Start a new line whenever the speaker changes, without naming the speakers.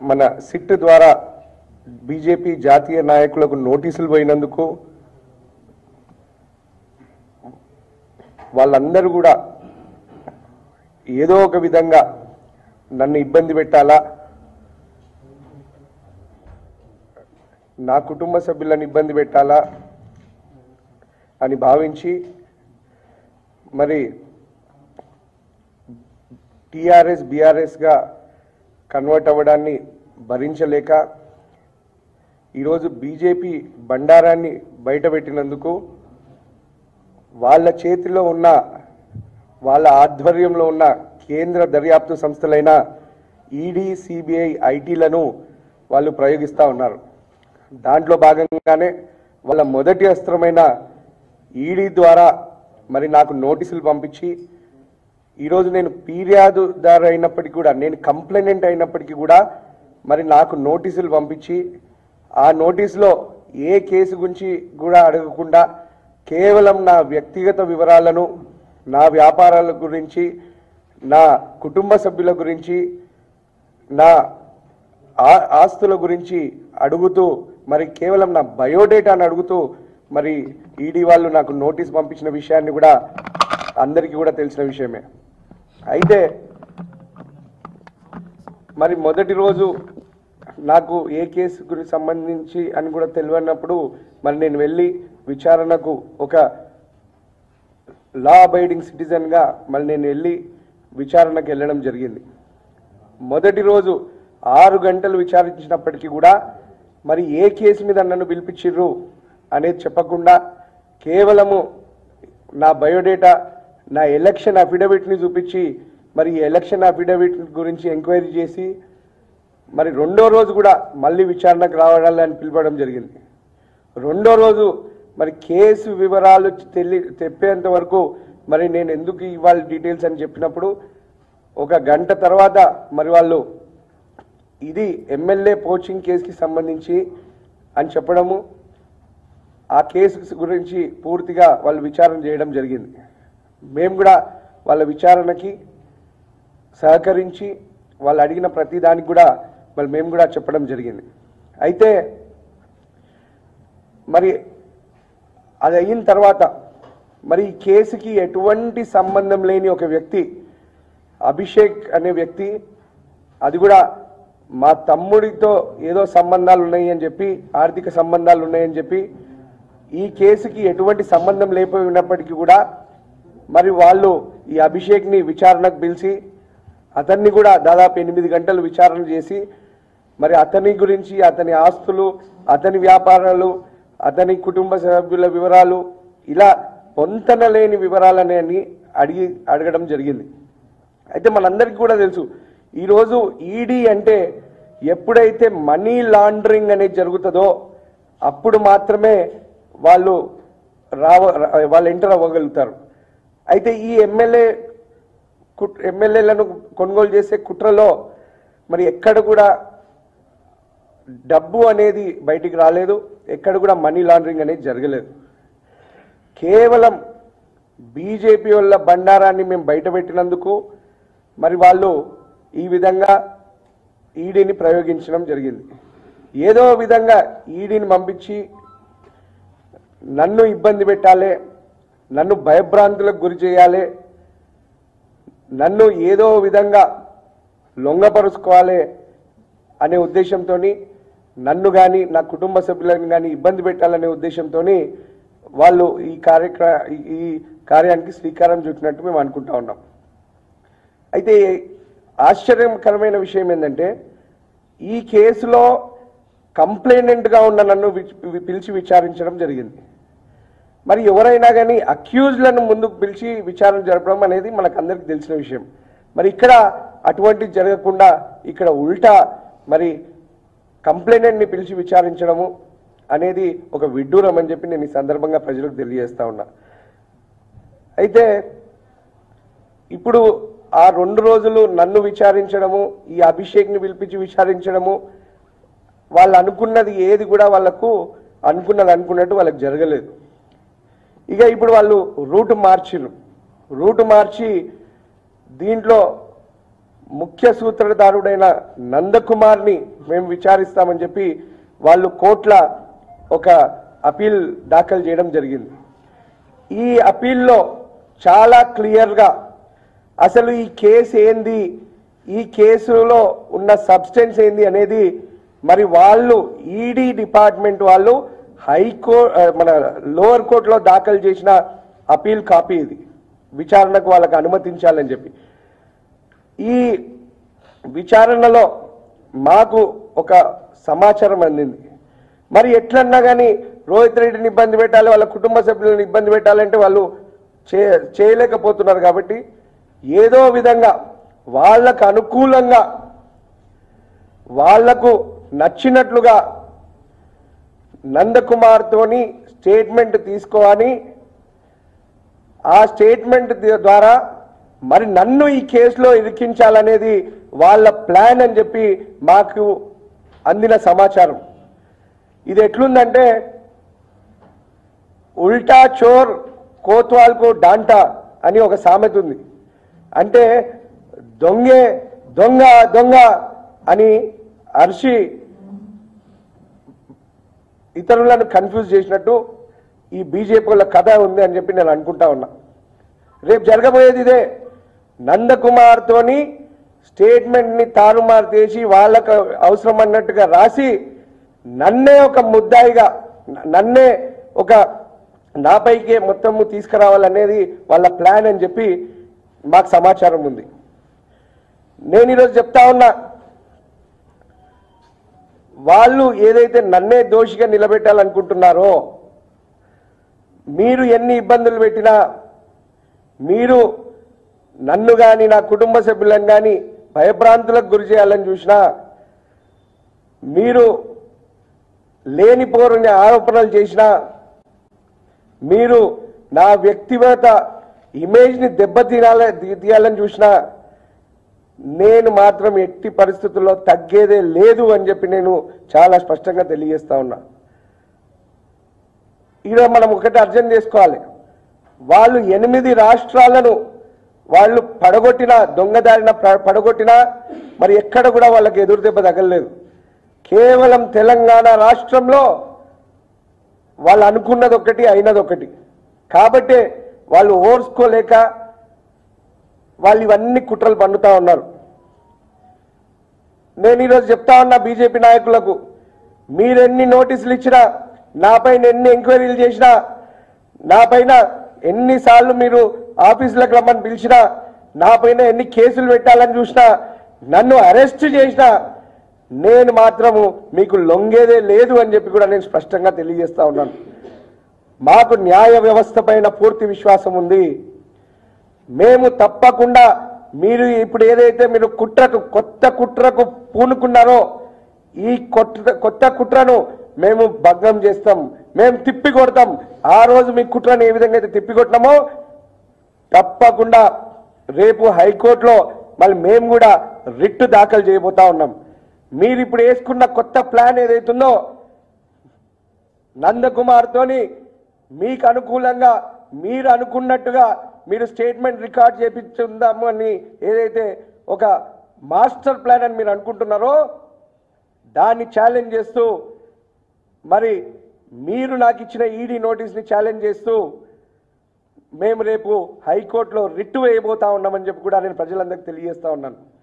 మన సిట్ ద్వారా బీజేపీ జాతీయ నాయకులకు నోటీసులు పోయినందుకు వాళ్ళందరూ కూడా ఏదో ఒక విధంగా నన్ను ఇబ్బంది పెట్టాలా నా కుటుంబ సభ్యులను ఇబ్బంది పెట్టాలా అని భావించి మరి టీఆర్ఎస్ బీఆర్ఎస్గా కన్వర్ట్ అవ్వడాన్ని భరించలేక ఈరోజు బీజేపీ బండారాన్ని బయటపెట్టినందుకు వాళ్ళ చేతిలో ఉన్న వాళ్ళ ఆధ్వర్యంలో ఉన్న కేంద్ర దర్యాప్తు సంస్థలైన ఈడీ సిబిఐ ఐటీలను వాళ్ళు ప్రయోగిస్తూ ఉన్నారు దాంట్లో భాగంగానే వాళ్ళ మొదటి అస్త్రమైన ఈడీ ద్వారా మరి నాకు నోటీసులు పంపించి ఈరోజు నేను ఫిర్యాదుదారు అయినప్పటికీ కూడా నేను కంప్లైనెంట్ అయినప్పటికీ కూడా మరి నాకు నోటీసులు పంపించి ఆ నోటీసులో ఏ కేసు గురించి కూడా అడగకుండా కేవలం నా వ్యక్తిగత వివరాలను నా వ్యాపారాల గురించి నా కుటుంబ సభ్యుల గురించి నా ఆ- ఆస్తుల గురించి అడుగుతూ మరి కేవలం నా బయోడేటాను అడుగుతూ మరి ఈడీ వాళ్ళు నాకు నోటీస్ పంపించిన విషయాన్ని కూడా అందరికీ కూడా తెలిసిన విషయమే అయితే మరి మొదటి రోజు నాకు ఏ కేసు గురించి సంబంధించి అని కూడా తెలియనప్పుడు మరి నేను వెళ్ళి విచారణకు ఒక లా అబైడింగ్ సిటిజన్గా మరి నేను వెళ్ళి విచారణకు వెళ్ళడం జరిగింది మొదటి రోజు ఆరు గంటలు విచారించినప్పటికీ కూడా మరి ఏ కేసు మీద నన్ను పిలిపించిర్రు అనేది చెప్పకుండా కేవలము నా బయోడేటా నా ఎలక్షన్ అఫిడవిట్ని చూపించి మరి ఈ ఎలక్షన్ అఫిడవిట్ గురించి ఎంక్వైరీ చేసి మరి రెండో రోజు కూడా మళ్ళీ విచారణకు రావాలని పిలవడం జరిగింది రెండో రోజు మరి కేసు వివరాలు తెలి తెప్పేంత వరకు మరి నేను ఎందుకు ఇవ్వాలి డీటెయిల్స్ అని చెప్పినప్పుడు ఒక గంట తర్వాత మరి వాళ్ళు ఇది ఎమ్మెల్యే పోచింగ్ కేసుకి సంబంధించి అని చెప్పడము ఆ కేసు గురించి పూర్తిగా వాళ్ళు విచారణ చేయడం జరిగింది మేము కూడా వాళ్ళ విచారణకి సహకరించి వాళ్ళు అడిగిన ప్రతి దానికి కూడా మరి మేము కూడా చెప్పడం జరిగింది అయితే మరి అది అయిన తర్వాత మరి ఈ కేసుకి ఎటువంటి సంబంధం లేని ఒక వ్యక్తి అభిషేక్ అనే వ్యక్తి అది కూడా మా తమ్ముడితో ఏదో సంబంధాలు ఉన్నాయి అని చెప్పి ఆర్థిక సంబంధాలు ఉన్నాయని చెప్పి ఈ కేసుకి ఎటువంటి సంబంధం లేకపోయి ఉన్నప్పటికీ కూడా మరి వాళ్ళు ఈ అభిషేక్ని విచారణకు పిలిచి అతన్ని కూడా దాదాపు ఎనిమిది గంటలు విచారణ చేసి మరి అతని గురించి అతని ఆస్తులు అతని వ్యాపారాలు అతని కుటుంబ సభ్యుల వివరాలు ఇలా పొంతన లేని వివరాలని అని అడిగి అడగడం జరిగింది అయితే మనందరికీ కూడా తెలుసు ఈరోజు ఈడీ అంటే ఎప్పుడైతే మనీ లాండరింగ్ అనేది జరుగుతుందో అప్పుడు మాత్రమే వాళ్ళు రావ రా- వాళ్ళు ఎంటర్ అవ్వగలుగుతారు అయితే ఈ ఎమ్మెల్యే కుట్ ఎమ్మెల్యేలను కొనుగోలు చేసే కుట్రలో మరి ఎక్కడ కూడా డబ్బు అనేది బయటికి రాలేదు ఎక్కడ కూడా మనీ లాండరింగ్ అనేది జరగలేదు కేవలం బీజేపీ వాళ్ళ బండారాన్ని మేము బయటపెట్టినందుకు మరి వాళ్ళు ఈ విధంగా ఈడీని ప్రయోగించడం జరిగింది ఏదో విధంగా ఈడీని పంపించి నన్ను ఇబ్బంది పెట్టాలి నన్ను భయభ్రాంతులకు గురి చేయాలి నన్ను ఏదో విధంగా లొంగపరుచుకోవాలి అనే ఉద్దేశంతో నన్ను కానీ నా కుటుంబ సభ్యులను కానీ ఇబ్బంది పెట్టాలనే ఉద్దేశంతో వాళ్ళు ఈ కార్యక్ర ఈ- ఈ కార్యానికి శ్రీకారం చుట్టినట్టు మేము అనుకుంటా ఉన్నాం అయితే ఆశ్చర్యకరమైన విషయం ఏంటంటే ఈ కేసులో కంప్లైనెంట్గా ఉన్న నన్ను విచ్- పిలిచి విచారించడం జరిగింది మరి ఎవరైనా కానీ అక్యూజ్లను ముందుకు పిలిచి విచారణ జరపడం అనేది మనకు అందరికీ తెలిసిన విషయం మరి ఇక్కడ అటువంటి జరగకుండా ఇక్కడ ఉల్టా మరి కంప్లైనెంట్ని పిలిచి విచారించడము అనేది ఒక విడ్డూరం అని చెప్పి నేను ఈ సందర్భంగా ప్రజలకు తెలియజేస్తా ఉన్నా అయితే ఇప్పుడు ఆ రెండు రోజులు నన్ను విచారించడము ఈ అభిషేక్ని పిలిపించి విచారించడము వాళ్ళు అనుకున్నది ఏది కూడా వాళ్ళకు అనుకున్నది అనుకున్నట్టు వాళ్ళకి జరగలేదు ఇక ఇప్పుడు వాళ్ళు రూట్ మార్చిరు రూట్ మార్చి దీంట్లో ముఖ్య సూత్రధారుడైన నందకుమార్ని మేము విచారిస్తామని చెప్పి వాళ్ళు కోర్టుల ఒక అపీల్ దాఖలు చేయడం జరిగింది ఈ అపీల్లో చాలా క్లియర్గా అసలు ఈ కేసు ఏంది ఈ కేసులో ఉన్న సబ్స్టెన్స్ ఏంది అనేది మరి వాళ్ళు ఈడీ డిపార్ట్మెంట్ వాళ్ళు హైకో ఆ, మన లోవర్ కోర్టులో దాఖలు చేసిన అపీల్ కాపీ ఇది విచారణకు వాళ్ళకి అనుమతించాలని చెప్పి ఈ విచారణలో మాకు ఒక సమాచారం అందింది మరి ఎట్లన్నా కానీ రోహిత్ రెడ్డిని ఇబ్బంది పెట్టాలి వాళ్ళ కుటుంబ సభ్యులను ఇబ్బంది పెట్టాలంటే వాళ్ళు చే చేయలేకపోతున్నారు కాబట్టి ఏదో విధంగా వాళ్ళకు అనుకూలంగా వాళ్లకు నచ్చినట్లుగా నందకుమార్తోని స్టేట్మెంట్ తీసుకోవాలి ఆ స్టేట్మెంట్ ది- ద్వారా మరి నన్ను ఈ కేసులో ఇరికించాలనేది వాళ్ళ ప్లాన్ అని చెప్పి మాకు అందిన సమాచారం ఇది ఎట్లుందంటే ఉల్టా చోర్ కోత్వాల్కు డాంటా అని ఒక సామెత ఉంది అంటే దొంగే దొంగ దొంగ అని అరిచి ఇతరులను కన్ఫ్యూజ్ చేసినట్టు ఈ బీజేపీ వాళ్ళ కథ ఉంది అని చెప్పి నేను అనుకుంటా ఉన్నా రేపు జరగబోయేది ఇదే నందకుమార్తోని స్టేట్మెంట్ని తారుమారు చేసి వాళ్ళకు అవసరం అన్నట్టుగా రాసి నన్నే ఒక ముద్దాయిగా న- నన్నే ఒక నాపైకే మొత్తము తీసుకురావాలనేది వాళ్ళ ప్లాన్ అని చెప్పి మాకు సమాచారం ఉంది నేను ఈరోజు చెప్తా ఉన్నా వాళ్ళు ఏదైతే నన్నే దోషిగా నిలబెట్టాలనుకుంటున్నారో మీరు ఎన్ని ఇబ్బందులు పెట్టినా మీరు నన్ను కానీ నా కుటుంబ సభ్యులను కానీ భయభ్రాంతులకు గురి చేయాలని చూసినా మీరు లేనిపోరుని ఆరోపణలు చేసినా మీరు నా వ్యక్తిగత ఇమేజ్ని దెబ్బతీయాల తీయాలని చూసినా నేను మాత్రం ఎట్టి పరిస్థితుల్లో తగ్గేదే లేదు అని చెప్పి నేను చాలా స్పష్టంగా తెలియజేస్తా ఉన్నా ఈరోజు మనం ఒకటి అర్థం చేసుకోవాలి వాళ్ళు ఎనిమిది రాష్ట్రాలను వాళ్ళు పడగొట్టిన దొంగదారిన ప- పడగొట్టినా మరి ఎక్కడ కూడా వాళ్ళకి ఎదురు దెబ్బ తగలలేదు కేవలం తెలంగాణ రాష్ట్రంలో వాళ్ళు అనుకున్నది ఒకటి అయినది ఒకటి కాబట్టే వాళ్ళు ఓర్చుకోలేక వాళ్ళు ఇవన్నీ కుట్రలు పండుతా ఉన్నారు నేను ఈరోజు చెప్తా ఉన్నా బీజేపీ నాయకులకు మీరెన్ని నోటీసులు ఇచ్చినా నాపైన ఎన్ని ఎంక్వైరీలు చేసినా నాపైన ఎన్నిసార్లు మీరు ఆఫీసులకు రమ్మని పిలిచినా నాపైన ఎన్ని కేసులు పెట్టాలని చూసినా నన్ను అరెస్ట్ చేసినా నేను మాత్రము మీకు లొంగేదే లేదు అని చెప్పి కూడా నేను స్పష్టంగా తెలియజేస్తా ఉన్నాను మాకు న్యాయ వ్యవస్థ పైన పూర్తి విశ్వాసం ఉంది మేము తప్పకుండా మీరు ఇప్పుడు ఏదైతే మీరు కుట్రకు కొత్త కుట్రకు పూనుకున్నారో ఈ కొత్త కొత్త కుట్రను మేము భగ్నం చేస్తాం మేము తిప్పి కొడతాం ఆ రోజు మీ కుట్రను ఏ విధంగా అయితే తిప్పి కొట్టినామో తప్పకుండా రేపు హైకోర్టులో మళ్ళీ మేము కూడా రిట్ దాఖలు చేయబోతా ఉన్నాం మీరు ఇప్పుడు వేసుకున్న కొత్త ప్లాన్ ఏదైతుందో నందకుమార్తోని మీకు అనుకూలంగా మీరు అనుకున్నట్టుగా మీరు స్టేట్మెంట్ రికార్డ్ చేపించుందాము అని ఏదైతే ఒక మాస్టర్ ప్లాన్ అని మీరు అనుకుంటున్నారో దాన్ని ఛాలెంజ్ చేస్తూ మరి మీరు నాకు ఇచ్చిన ఈడీ నోటీస్ని ఛాలెంజ్ చేస్తూ మేము రేపు హైకోర్టులో రిట్ వేయబోతా ఉన్నామని చెప్పి కూడా నేను ప్రజలందరికీ తెలియజేస్తా ఉన్నాను